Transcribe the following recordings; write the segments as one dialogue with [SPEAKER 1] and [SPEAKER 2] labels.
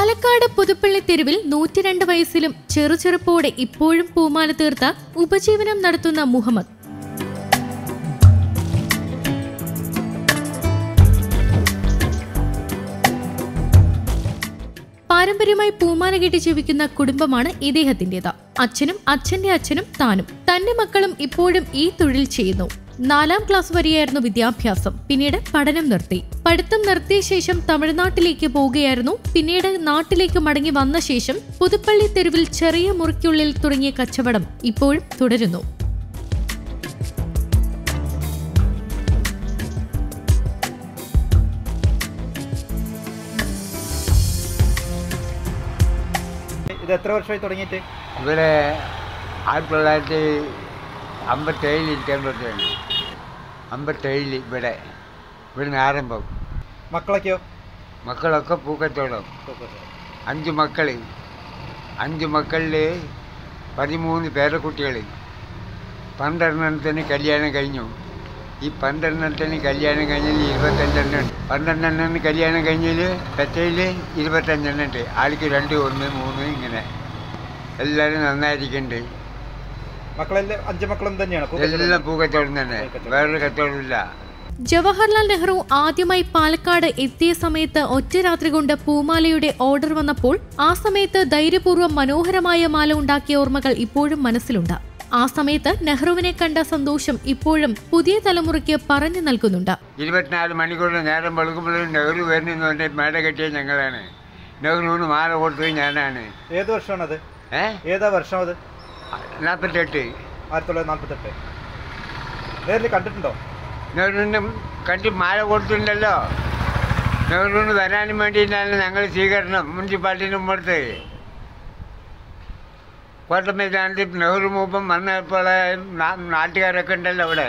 [SPEAKER 1] പാലക്കാട് പുതുപ്പള്ളി തെരുവിൽ നൂറ്റിരണ്ട് വയസ്സിലും ചെറുചെറുപ്പോടെ ഇപ്പോഴും പൂമാല തീർത്ത ഉപജീവനം നടത്തുന്ന മുഹമ്മദ് പാരമ്പര്യമായി പൂമാല കെട്ടി ജീവിക്കുന്ന കുടുംബമാണ് ഇദ്ദേഹത്തിന്റേത് അച്ഛനും അച്ഛന്റെ അച്ഛനും താനും തന്റെ മക്കളും ഇപ്പോഴും ഈ തൊഴിൽ ചെയ്യുന്നു നാലാം ക്ലാസ് വരെയായിരുന്നു വിദ്യാഭ്യാസം പിന്നീട് പഠനം നിർത്തി പഠിത്തം നിർത്തിയ ശേഷം തമിഴ്നാട്ടിലേക്ക് പോവുകയായിരുന്നു പിന്നീട് നാട്ടിലേക്ക് മടങ്ങി വന്ന ശേഷം പുതുപ്പള്ളി തെരുവിൽ ചെറിയ മുറിക്കുള്ളിൽ തുടങ്ങിയ കച്ചവടം ഇപ്പോഴും തുടരുന്നു
[SPEAKER 2] ഇത് എത്ര വർഷമായി തുടങ്ങിയിട്ട്
[SPEAKER 3] ഇവിടെ ആയിരത്തി തൊള്ളായിരത്തി അമ്പത്തേഴിൽ ഇരിക്കാൻ പറ്റുകയാണ് അമ്പത്തേഴിൽ ഇവിടെ ഇവിടുന്ന് ആരംഭം
[SPEAKER 2] മക്കളൊക്കെയോ
[SPEAKER 3] മക്കളൊക്കെ പൂക്കത്തോളം അഞ്ച് മക്കൾ അഞ്ച് മക്കളിൽ പതിമൂന്ന് പേരക്കുട്ടികൾ പന്ത്രണ്ടെണ്ണത്തിന് കല്യാണം കഴിഞ്ഞു ഈ പന്ത്രണ്ടെണ്ണത്തിന് കല്യാണം കഴിഞ്ഞാൽ ഇരുപത്തഞ്ചെണ്ണം ഉണ്ട് പന്ത്രണ്ടെണ്ണത്തിന് കല്യാണം കഴിഞ്ഞാൽ പെറ്റയിൽ ഇരുപത്തഞ്ചെണ്ണം ഉണ്ട് ആൾക്ക് രണ്ട് ഒന്ന് മൂന്ന് ഇങ്ങനെ എല്ലാവരും നന്നായിരിക്കുന്നുണ്ട്
[SPEAKER 2] മക്കളെല്ലാം അഞ്ച് മക്കളും തന്നെയാണ് പൂക്കച്ചവടം.
[SPEAKER 3] എല്ലാം പൂക്കത്തോളം തന്നെ വേറൊരു കച്ചവടമില്ല
[SPEAKER 1] ജവഹർലാൽ നെഹ്റു ആദ്യമായി പാലക്കാട് എത്തിയ സമയത്ത് ഒറ്റ രാത്രി കൊണ്ട് പൂമാലയുടെ ഓർഡർ വന്നപ്പോൾ ആ സമയത്ത് ധൈര്യപൂർവ്വം മനോഹരമായ മാല ഉണ്ടാക്കിയ ഓർമ്മകൾ ഇപ്പോഴും മനസ്സിലുണ്ട് ആ സമയത്ത് നെഹ്റുവിനെ കണ്ട സന്തോഷം ഇപ്പോഴും പുതിയ തലമുറയ്ക്ക് പറഞ്ഞു നൽകുന്നുണ്ട്
[SPEAKER 3] ഇരുപത്തിനാല് മണിക്കൂർ നേരം വെളുക്കുമ്പോഴും നെഹ്റു വരുന്നെന്ന് പറഞ്ഞാൽ മേട കെട്ടിയത് ഞങ്ങളാണ് നെഹ്റുവിന് മാല കൊടുത്തത് ഞാനാണ്
[SPEAKER 2] ഏത് വർഷമാണത്
[SPEAKER 3] ഏ
[SPEAKER 2] ഏതാ വർഷം അത്
[SPEAKER 3] നാൽപ്പത്തെട്ട്
[SPEAKER 2] ആയിരത്തി തൊള്ളായിരത്തി നാൽപ്പത്തെട്ട് നേരിൽ കണ്ടിട്ടുണ്ടോ
[SPEAKER 3] നെഹ്റുവിന് കണ്ടി മാല കൊടുത്തിട്ടുണ്ടല്ലോ നെഹ്റുവിന് വരാനും വേണ്ടിയിട്ടാണ് ഞങ്ങൾ സ്വീകരണം മുനിസിപ്പാലിറ്റിന് മുമ്പത്ത് കോട്ട മൈതാനത്തിൽ നെഹ്റു മൂപ്പം വന്നപ്പോൾ നാ- നാട്ടുകാരൊക്കെ ഉണ്ടല്ലോ അവിടെ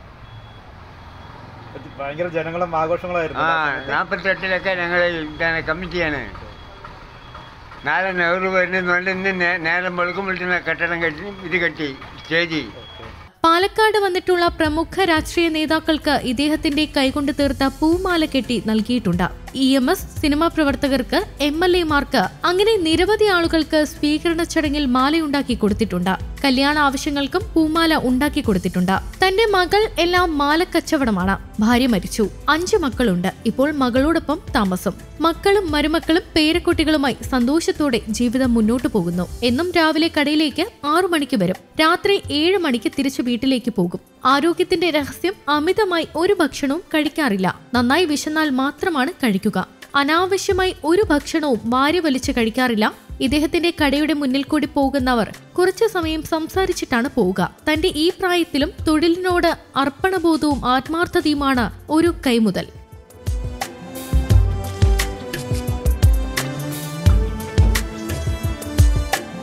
[SPEAKER 2] ഇത് ഭയങ്കര ജനങ്ങളും ആഘോഷങ്ങളായിരുന്നു
[SPEAKER 3] ആ
[SPEAKER 2] ആ സമയത്ത്.
[SPEAKER 3] നാൽപ്പത്തെട്ടിലൊക്കെ ഞങ്ങൾ ഇതാണ് കമ്മിറ്റിയാണ് നാളെ നെഹ്റു വരുന്നതുകൊണ്ട് ഇന്ന് നേ- നേരം വെളുക്കുമ്പോഴത്തേന് കെട്ടിടം കെട്ടി ഇത് കെട്ടി സ്റ്റേജ്
[SPEAKER 1] പാലക്കാട് വന്നിട്ടുള്ള പ്രമുഖ രാഷ്ട്രീയ നേതാക്കൾക്ക് ഇദ്ദേഹത്തിന്റെ കൈകൊണ്ട് തീർത്ത പൂമാല കെട്ടി നൽകിയിട്ടുണ്ട് ഇ എം എസ് സിനിമാ പ്രവർത്തകർക്ക് എം എൽ എമാർക്ക് അങ്ങനെ നിരവധി ആളുകൾക്ക് സ്വീകരണ ചടങ്ങിൽ മാലയുണ്ടാക്കി കൊടുത്തിട്ടുണ്ട് കല്യാണ ആവശ്യങ്ങൾക്കും പൂമാല ഉണ്ടാക്കി കൊടുത്തിട്ടുണ്ട് തന്റെ മകൾ എല്ലാം മാല കച്ചവടമാണ് ഭാര്യ മരിച്ചു അഞ്ചു മക്കളുണ്ട് ഇപ്പോൾ മകളോടൊപ്പം താമസം മക്കളും മരുമക്കളും പേരക്കുട്ടികളുമായി സന്തോഷത്തോടെ ജീവിതം മുന്നോട്ടു പോകുന്നു എന്നും രാവിലെ കടയിലേക്ക് ആറു മണിക്ക് വരും രാത്രി ഏഴ് മണിക്ക് തിരിച്ചു വീട്ടിലേക്ക് പോകും ആരോഗ്യത്തിന്റെ രഹസ്യം അമിതമായി ഒരു ഭക്ഷണവും കഴിക്കാറില്ല നന്നായി വിശന്നാൽ മാത്രമാണ് കഴിക്കുക അനാവശ്യമായി ഒരു ഭക്ഷണവും വാരി വലിച്ച് കഴിക്കാറില്ല ഇദ്ദേഹത്തിന്റെ കടയുടെ മുന്നിൽ കൂടി പോകുന്നവർ കുറച്ചു സമയം സംസാരിച്ചിട്ടാണ് പോവുക തന്റെ ഈ പ്രായത്തിലും തൊഴിലിനോട് അർപ്പണബോധവും ആത്മാർത്ഥതയുമാണ് ഒരു കൈമുതൽ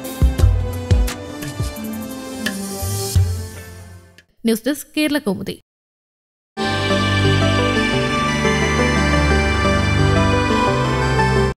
[SPEAKER 1] ന്യൂസ് ഡെസ്ക് കേരള കൗമുദി